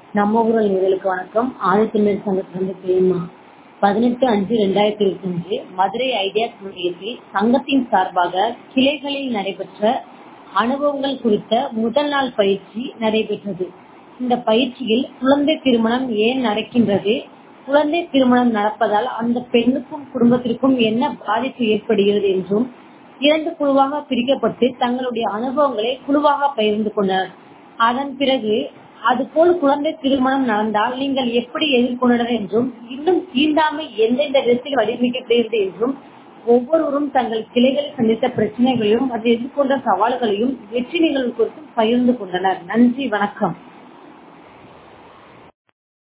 நம்ம ஊரல் நேயர்களுக்கு வணக்கம் ஆதித்தமிழர் சங்கத்திலிருந்து பிரேமா பதினெட்டு அஞ்சு ரெண்டாயிரத்தி இருபத்தி அஞ்சு மதுரை ஐடியாஸ் நிலையத்தில் சங்கத்தின் சார்பாக கிளைகளில் நடைபெற்ற அனுபவங்கள் குறித்த முதல் நாள் பயிற்சி நடைபெற்றது இந்த பயிற்சியில் குழந்தை திருமணம் ஏன் நடக்கின்றது குழந்தை திருமணம் நடப்பதால் அந்த பெண்ணுக்கும் குடும்பத்திற்கும் என்ன பாதிப்பு ஏற்படுகிறது என்றும் இரண்டு குழுவாக பிரிக்கப்பட்டு தங்களுடைய அனுபவங்களை குழுவாக பகிர்ந்து கொண்டனர் அதன் பிறகு அதுபோல் குழந்தை திருமணம் நடந்தால் நீங்கள் எப்படி எதிர்கொண்டனர் என்றும் இன்னும் தீண்டாமை எந்தெந்த விதத்தில் வடிவமைக்கப்படுகிறது என்றும் ஒவ்வொருவரும் தங்கள் கிளைகளில் சந்தித்த பிரச்சனைகளையும் அதை எதிர்கொண்ட சவால்களையும் வெற்றி நிகழ்வு குறித்தும் பகிர்ந்து கொண்டனர் நன்றி வணக்கம்